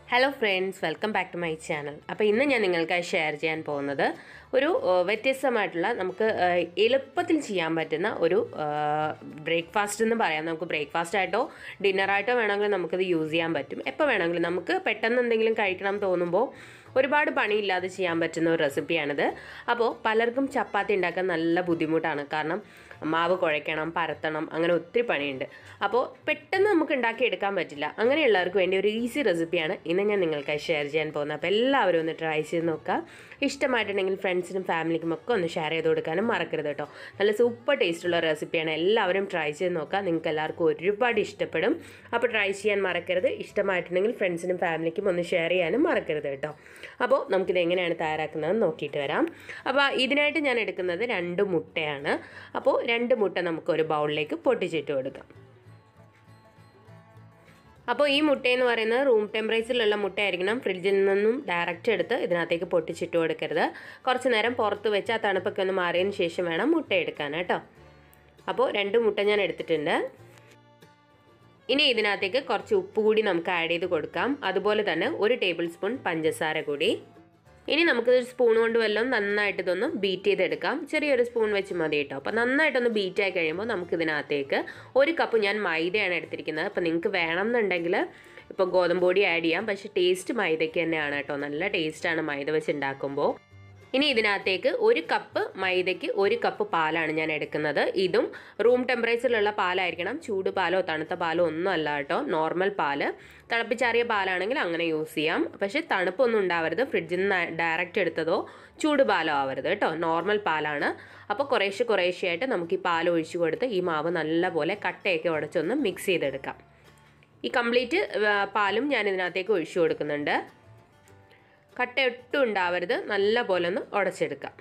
hello friends welcome back to my channel അപ്പോൾ ഇന്ന് ഞാൻ നിങ്ങൾക്കായി ഷെയർ ചെയ്യാൻ പോകുന്നത് ഒരു ഏഹ്, വ്യത്യസ്തമായിട്ടുള്ള നമുക്ക് ഏഹ്, എളുപ്പത്തിൽ ചെയ്യാൻ പറ്റുന്ന ഒരു ബ്രേക്ക്ഫാസ്റ്റ് എന്ന് പറയാം നമുക്ക് ബ്രേക്ക്ഫാസ്റ്റ് ആയിട്ടോ ഡിന്നറായിട്ടോ വേണമെങ്കിൽ നമുക്കിത് യൂസ് ചെയ്യാൻ പറ്റും എപ്പോൾ വേണമെങ്കിലും നമുക്ക് പെട്ടെന്ന് എന്തെങ്കിലും കഴിക്കണം തോന്നുമ്പോൾ ഒരുപാട് പണിയില്ലാതെ ചെയ്യാൻ പറ്റുന്ന ഒരു റെസിപ്പിയാണിത് അപ്പോൾ പലർക്കും ചപ്പാത്തി ഉണ്ടാക്കാൻ നല്ല ബുദ്ധിമുട്ടാണ് കാരണം മാവ് കുഴയ്ക്കണം പരത്തണം അങ്ങനെ ഒത്തിരി പണിയുണ്ട് അപ്പോൾ പെട്ടെന്ന് നമുക്ക് ഉണ്ടാക്കിയെടുക്കാൻ പറ്റില്ല അങ്ങനെയുള്ളവർക്ക് വേണ്ടി ഒരു ഈസി റെസിപ്പിയാണ് ഇന്ന് ഞാൻ നിങ്ങൾക്കായി ഷെയർ ചെയ്യാൻ പോകുന്നത് അപ്പോൾ എല്ലാവരും ഒന്ന് ട്രൈ ചെയ്ത് നോക്കുക ഇഷ്ടമായിട്ടുണ്ടെങ്കിൽ ഫ്രണ്ട്സിനും ഫാമിലിക്കും ഒക്കെ ഒന്ന് ഷെയർ ചെയ്ത് കൊടുക്കാനും മറക്കരുത് കേട്ടോ നല്ല സൂപ്പർ ടേസ്റ്റുള്ള റെസിപ്പിയാണ് എല്ലാവരും ട്രൈ ചെയ്ത് നോക്കുക നിങ്ങൾക്ക് എല്ലാവർക്കും ഒരുപാട് ഇഷ്ടപ്പെടും അപ്പോൾ ട്രൈ ചെയ്യാൻ മറക്കരുത് ഇഷ്ടമായിട്ടുണ്ടെങ്കിൽ ഫ്രണ്ട്സിനും ഫാമിലിക്കും ഒന്ന് ഷെയർ ചെയ്യാനും മറക്കരുത് കേട്ടോ അപ്പോൾ നമുക്കിത് എങ്ങനെയാണ് തയ്യാറാക്കുന്നതെന്ന് നോക്കിയിട്ട് വരാം അപ്പോൾ ഇതിനായിട്ട് ഞാൻ എടുക്കുന്നത് രണ്ട് മുട്ടയാണ് അപ്പോൾ രണ്ട് മുട്ട നമുക്ക് ഒരു ബൗളിലേക്ക് പൊട്ടിച്ചിട്ട് കൊടുക്കാം അപ്പോൾ ഈ മുട്ടയെന്ന് പറയുന്നത് റൂം ടെമ്പറേച്ചറിലുള്ള മുട്ടയായിരിക്കണം ഫ്രിഡ്ജിൽ നിന്നും ഡയറക്റ്റ് എടുത്ത് ഇതിനകത്തേക്ക് പൊട്ടിച്ചിട്ട് കൊടുക്കരുത് കുറച്ച് നേരം പുറത്ത് വെച്ച് ആ തണുപ്പൊക്കെ ഒന്ന് മാറിയതിന് ശേഷം വേണം മുട്ട എടുക്കാൻ കേട്ടോ അപ്പോൾ രണ്ട് മുട്ട ഞാൻ എടുത്തിട്ടുണ്ട് ഇനി ഇതിനകത്തേക്ക് കുറച്ച് ഉപ്പ് കൂടി നമുക്ക് ആഡ് ചെയ്ത് കൊടുക്കാം അതുപോലെ തന്നെ ഒരു ടേബിൾ സ്പൂൺ പഞ്ചസാര കൂടി ഇനി നമുക്ക് സ്പൂൺ കൊണ്ട് വല്ലതും നന്നായിട്ട് ഇതൊന്ന് ബീറ്റ് ചെയ്തെടുക്കാം ചെറിയൊരു സ്പൂൺ വെച്ച് മതി കേട്ടോ അപ്പോൾ നന്നായിട്ടൊന്ന് ബീറ്റ് ആയി കഴിയുമ്പോൾ നമുക്ക് ഇതിനകത്തേക്ക് ഒരു കപ്പ് ഞാൻ മൈദയാണ് എടുത്തിരിക്കുന്നത് അപ്പോൾ നിങ്ങൾക്ക് വേണം എന്നുണ്ടെങ്കിൽ ഇപ്പോൾ ഗോതമ്പ് പൊടി ആഡ് ചെയ്യാം പക്ഷേ ടേസ്റ്റ് മൈദയ്ക്ക് തന്നെയാണ് കേട്ടോ നല്ല ടേസ്റ്റാണ് മൈദ വെച്ച് ഉണ്ടാക്കുമ്പോൾ ഇനി ഇതിനകത്തേക്ക് ഒരു കപ്പ് മൈദയ്ക്ക് ഒരു കപ്പ് പാലാണ് ഞാൻ എടുക്കുന്നത് ഇതും റൂം ടെമ്പറേച്ചറിലുള്ള പാലായിരിക്കണം ചൂട് പാലോ തണുത്ത പാലോ ഒന്നും അല്ല കേട്ടോ നോർമൽ പാല് തിളപ്പിച്ചാറിയ പാലാണെങ്കിൽ അങ്ങനെ യൂസ് ചെയ്യാം പക്ഷേ തണുപ്പൊന്നും ഉണ്ടാവരുത് ഫ്രിഡ്ജിൽ നിന്ന് ഡയറക്റ്റ് എടുത്തതോ ചൂട് പാലോ ആവരുത് കേട്ടോ നോർമൽ പാലാണ് അപ്പോൾ കുറേശ്ശെ കുറേശ്ശെയായിട്ട് നമുക്ക് ഈ പാൽ ഒഴിച്ചു കൊടുത്ത് ഈ മാവ് നല്ലപോലെ കട്ടയൊക്കെ ഉടച്ചൊന്ന് മിക്സ് ചെയ്തെടുക്കാം ഈ കംപ്ലീറ്റ് പാലും ഞാൻ ഇതിനകത്തേക്ക് ഒഴിച്ചു കൊടുക്കുന്നുണ്ട് കട്ട ഒട്ടും ഉണ്ടാവരുത് നല്ല പോലെ ഒന്ന് ഉടച്ചെടുക്കാം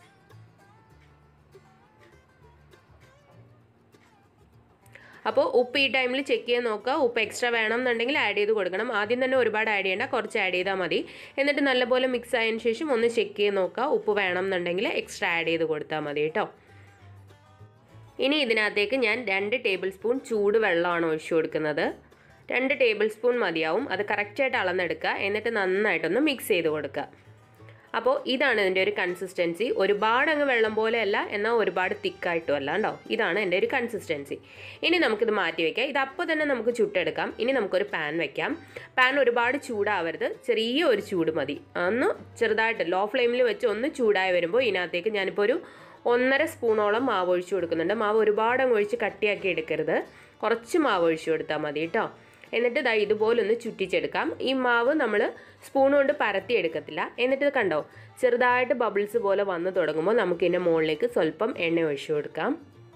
അപ്പോൾ ഉപ്പ് ഈ ടൈമിൽ ചെക്ക് ചെയ്ത് നോക്കുക ഉപ്പ് എക്സ്ട്രാ വേണം എന്നുണ്ടെങ്കിൽ ആഡ് ചെയ്ത് കൊടുക്കണം ആദ്യം തന്നെ ഒരുപാട് ആഡ് ചെയ്യേണ്ട കുറച്ച് ആഡ് ചെയ്താൽ മതി എന്നിട്ട് നല്ലപോലെ മിക്സ് ആയതിനു ശേഷം ഒന്ന് ചെക്ക് ചെയ്ത് നോക്കുക ഉപ്പ് വേണം എന്നുണ്ടെങ്കിൽ എക്സ്ട്രാ ആഡ് ചെയ്ത് കൊടുത്താൽ മതി കേട്ടോ ഇനി ഇതിനകത്തേക്ക് ഞാൻ രണ്ട് ടേബിൾ സ്പൂൺ ചൂട് വെള്ളമാണ് ഒഴിച്ചു കൊടുക്കുന്നത് രണ്ട് ടേബിൾ സ്പൂൺ മതിയാവും അത് കറക്റ്റായിട്ട് അളന്നെടുക്കുക എന്നിട്ട് നന്നായിട്ടൊന്ന് മിക്സ് ചെയ്ത് കൊടുക്കുക അപ്പോൾ ഇതാണ് ഇതിൻ്റെ ഒരു കൺസിസ്റ്റൻസി ഒരുപാട് അങ്ങ് വെള്ളം പോലെയല്ല എന്നാൽ ഒരുപാട് തിക്കായിട്ടും അല്ല കേട്ടോ ഇതാണ് എൻ്റെ ഒരു കൺസിസ്റ്റൻസി ഇനി നമുക്കിത് മാറ്റി വയ്ക്കാം ഇത് അപ്പോൾ തന്നെ നമുക്ക് ചുട്ടെടുക്കാം ഇനി നമുക്കൊരു പാൻ വെക്കാം പാൻ ഒരുപാട് ചൂടാവരുത് ചെറിയ ഒരു ചൂട് മതി ഒന്ന് ചെറുതായിട്ട് ലോ ഫ്ലെയിമിൽ വെച്ച് ഒന്ന് ചൂടായി വരുമ്പോൾ ഇതിനകത്തേക്ക് ഞാനിപ്പോൾ ഒരു ഒന്നര സ്പൂണോളം മാവ് ഒഴിച്ചു കൊടുക്കുന്നുണ്ട് മാവ് ഒരുപാട് അങ്ങ് ഒഴിച്ച് കട്ടിയാക്കി എടുക്കരുത് കുറച്ച് മാവ് ഒഴിച്ചു കൊടുത്താൽ മതി കേട്ടോ എന്നിട്ട് ഇതാ ഇതുപോലൊന്ന് ചുറ്റിച്ചെടുക്കാം ഈ മാവ് നമ്മൾ സ്പൂൺ കൊണ്ട് പരത്തി എടുക്കത്തില്ല എന്നിട്ട് ഇത് കണ്ടോ ചെറുതായിട്ട് ബബിൾസ് പോലെ വന്ന് തുടങ്ങുമ്പോൾ നമുക്ക് ഇതിൻ്റെ മുകളിലേക്ക് സ്വല്പം എണ്ണ ഒഴിച്ചു കൊടുക്കാം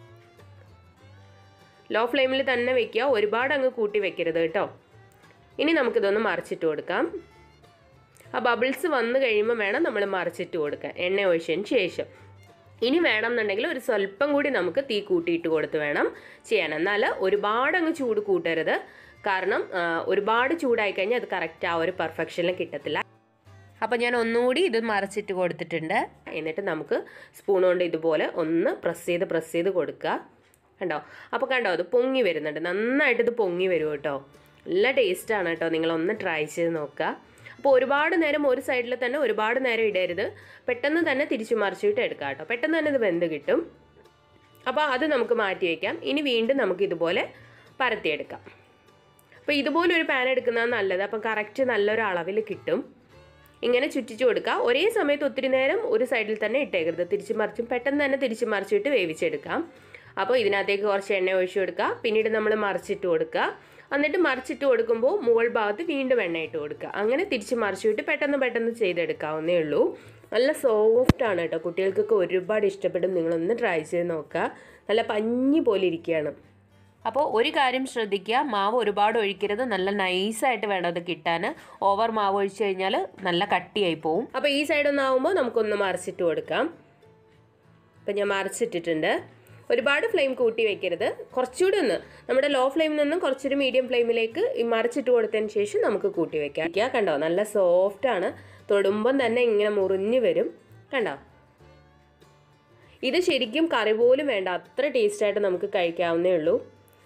ലോ ഫ്ലെയിമിൽ തന്നെ വെക്കുക ഒരുപാട് അങ്ങ് കൂട്ടി വെക്കരുത് കേട്ടോ ഇനി നമുക്കിതൊന്ന് മറിച്ചിട്ട് കൊടുക്കാം ആ ബബിൾസ് വന്നു കഴിയുമ്പോൾ വേണം നമ്മൾ മറിച്ചിട്ട് കൊടുക്കാൻ എണ്ണ ഒഴിച്ചതിന് ശേഷം ഇനി വേണമെന്നുണ്ടെങ്കിൽ ഒരു സ്വല്പം കൂടി നമുക്ക് തീ കൂട്ടിയിട്ട് കൊടുത്ത് വേണം ചെയ്യാൻ എന്നാൽ ഒരുപാട് അങ്ങ് ചൂട് കൂട്ടരുത് കാരണം ആ, ഒരുപാട് ചൂടായി കഴിഞ്ഞാൽ അത് കറക്റ്റ് ആ ഒരു പെർഫെക്ഷനിൽ കിട്ടത്തില്ല അപ്പോൾ ഞാൻ ഒന്നുകൂടി ഇത് മറിച്ചിട്ട് കൊടുത്തിട്ടുണ്ട് എന്നിട്ട് നമുക്ക് സ്പൂൺ കൊണ്ട് ഇതുപോലെ ഒന്ന് പ്രസ് ചെയ്ത് പ്രസ് ചെയ്ത് കൊടുക്കുക കണ്ടോ അപ്പോൾ കണ്ടോ അത് പൊങ്ങി വരുന്നുണ്ട് നന്നായിട്ട് ഇത് പൊങ്ങി വരും കേട്ടോ നല്ല ടേസ്റ്റാണ് കേട്ടോ നിങ്ങളൊന്ന് ട്രൈ ചെയ്ത് നോക്കുക അപ്പോൾ ഒരുപാട് നേരം ഒരു സൈഡിൽ തന്നെ ഒരുപാട് നേരം ഇടരുത് പെട്ടെന്ന് തന്നെ തിരിച്ചു മറിച്ചിട്ട് എടുക്കാം കേട്ടോ പെട്ടെന്ന് തന്നെ ഇത് വെന്ത് കിട്ടും അപ്പോൾ അത് നമുക്ക് മാറ്റി വയ്ക്കാം ഇനി വീണ്ടും നമുക്ക് ഇതുപോലെ പരത്തിയെടുക്കാം അപ്പോൾ ഇതുപോലെ ഒരു പാൻ എടുക്കുന്നതാണ് നല്ലത് അപ്പം കറക്റ്റ് നല്ലൊരു അളവിൽ കിട്ടും ഇങ്ങനെ ചുറ്റിച്ചു കൊടുക്കുക ഒരേ സമയത്ത് ഒത്തിരി നേരം ഒരു സൈഡിൽ തന്നെ ഇട്ടേക്കരുത് തിരിച്ചു മറിച്ചും പെട്ടെന്ന് തന്നെ തിരിച്ചു മറിച്ചിട്ട് വേവിച്ചെടുക്കാം അപ്പോൾ ഇതിനകത്തേക്ക് കുറച്ച് എണ്ണ ഒഴിച്ചു കൊടുക്കുക പിന്നീട് നമ്മൾ മറിച്ചിട്ട് കൊടുക്കുക എന്നിട്ട് മറിച്ചിട്ട് കൊടുക്കുമ്പോൾ മുകൾ ഭാഗത്ത് വീണ്ടും എണ്ണ ഇട്ട് കൊടുക്കുക അങ്ങനെ തിരിച്ച് മറിച്ചിട്ട് പെട്ടെന്ന് പെട്ടെന്ന് ചെയ്തെടുക്കാവുന്നേ ഉള്ളൂ നല്ല സോഫ്റ്റ് ആണ് കേട്ടോ കുട്ടികൾക്കൊക്കെ ഒരുപാട് ഇഷ്ടപ്പെടും നിങ്ങളൊന്ന് ട്രൈ ചെയ്ത് നോക്കുക നല്ല പഞ്ഞി പോലെ ഇരിക്കുകയാണ് അപ്പോൾ ഒരു കാര്യം ശ്രദ്ധിക്കുക മാവ് ഒരുപാട് ഒഴിക്കരുത് നല്ല നൈസായിട്ട് വേണം അത് കിട്ടാൻ ഓവർ മാവ് ഒഴിച്ചു കഴിഞ്ഞാൽ നല്ല കട്ടിയായി പോവും അപ്പോൾ ഈ സൈഡ് ഒന്നാവുമ്പോൾ നമുക്കൊന്ന് മറിച്ചിട്ട് കൊടുക്കാം അപ്പം ഞാൻ മറിച്ചിട്ടിട്ടുണ്ട് ഒരുപാട് ഫ്ലെയിം കൂട്ടി വെക്കരുത് കുറച്ചുകൂടി ഒന്ന് നമ്മുടെ ലോ ഫ്ലെയിമിൽ നിന്നും കുറച്ചൊരു മീഡിയം ഫ്ലെയിമിലേക്ക് ഈ മറിച്ചിട്ട് കൊടുത്തതിന് ശേഷം നമുക്ക് കൂട്ടി വെക്കാം ഇരിക്കുക കണ്ടോ നല്ല സോഫ്റ്റ് ആണ് തൊടുമ്പം തന്നെ ഇങ്ങനെ മുറിഞ്ഞ് വരും കണ്ടോ ഇത് ശരിക്കും കറി പോലും വേണ്ട അത്ര ടേസ്റ്റായിട്ട് നമുക്ക് കഴിക്കാവുന്നേ ഉള്ളൂ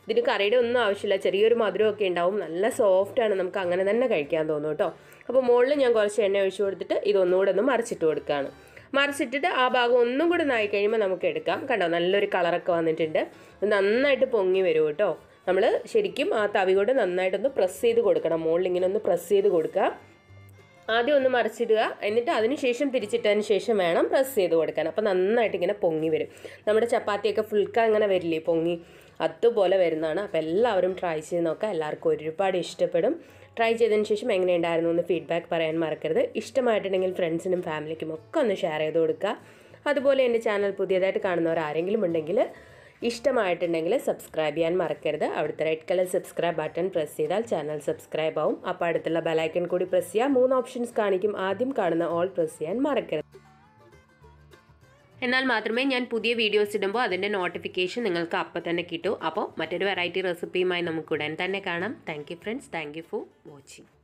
ഇതിന് കറിയുടെ ഒന്നും ആവശ്യമില്ല ചെറിയൊരു മധുരമൊക്കെ ഉണ്ടാവും നല്ല സോഫ്റ്റാണ് നമുക്ക് അങ്ങനെ തന്നെ കഴിക്കാൻ തോന്നും കേട്ടോ അപ്പോൾ മുകളിൽ ഞാൻ കുറച്ച് എണ്ണ ഒഴിച്ചു കൊടുത്തിട്ട് ഇതൊന്നുകൂടെ ഒന്ന് മറിച്ചിട്ട് കൊടുക്കുകയാണ് മറിച്ചിട്ടിട്ട് ആ ഭാഗം ഒന്നും കൂടെ നായി കഴിയുമ്പോൾ നമുക്ക് എടുക്കാം കണ്ടോ നല്ലൊരു കളറൊക്കെ വന്നിട്ടുണ്ട് ഇത് നന്നായിട്ട് പൊങ്ങി വരും കേട്ടോ നമ്മൾ ശരിക്കും ആ തവി കൊണ്ട് നന്നായിട്ടൊന്ന് പ്രസ് ചെയ്ത് കൊടുക്കണം മുകളിൽ ഇങ്ങനെ ഒന്ന് പ്രസ് ചെയ്ത് കൊടുക്കുക ആദ്യം ഒന്ന് മറിച്ചിടുക എന്നിട്ട് അതിന് ശേഷം തിരിച്ചിട്ടതിന് ശേഷം വേണം പ്രസ് ചെയ്ത് കൊടുക്കാൻ അപ്പോൾ നന്നായിട്ട് ഇങ്ങനെ പൊങ്ങി വരും നമ്മുടെ ചപ്പാത്തിയൊക്കെ ഫുൾക്ക അങ്ങനെ വരില്ലേ പൊങ്ങി അതുപോലെ വരുന്നതാണ് അപ്പോൾ എല്ലാവരും ട്രൈ ചെയ്ത് നോക്കുക എല്ലാവർക്കും ഒരുപാട് ഇഷ്ടപ്പെടും ട്രൈ ചെയ്തതിന് ശേഷം എങ്ങനെയുണ്ടായിരുന്നു എന്ന് ഫീഡ്ബാക്ക് പറയാൻ മറക്കരുത് ഇഷ്ടമായിട്ടുണ്ടെങ്കിൽ ഫ്രണ്ട്സിനും ഫാമിലിക്കും ഒക്കെ ഒന്ന് ഷെയർ ചെയ്ത് കൊടുക്കുക അതുപോലെ എൻ്റെ ചാനൽ പുതിയതായിട്ട് കാണുന്നവർ ആരെങ്കിലും ഉണ്ടെങ്കിൽ ഇഷ്ടമായിട്ടുണ്ടെങ്കിൽ സബ്സ്ക്രൈബ് ചെയ്യാൻ മറക്കരുത് അവിടുത്തെ red colour subscribe button press ചെയ്താൽ ചാനൽ സബ്സ്ക്രൈബ് ആവും അപ്പോൾ അടുത്തുള്ള ബെലൈക്കൺ കൂടി പ്രസ് ചെയ്യുക മൂന്ന് ഓപ്ഷൻസ് കാണിക്കും ആദ്യം കാണുന്ന ഓൾ പ്രസ് ചെയ്യാൻ മറക്കരുത് എന്നാൽ മാത്രമേ ഞാൻ പുതിയ വീഡിയോസ് ഇടുമ്പോൾ അതിൻ്റെ നോട്ടിഫിക്കേഷൻ നിങ്ങൾക്ക് അപ്പം തന്നെ കിട്ടൂ അപ്പോൾ മറ്റൊരു വെറൈറ്റി റെസിപ്പിയുമായി നമുക്ക് ഉടൻ തന്നെ കാണാം thank you friends thank you for watching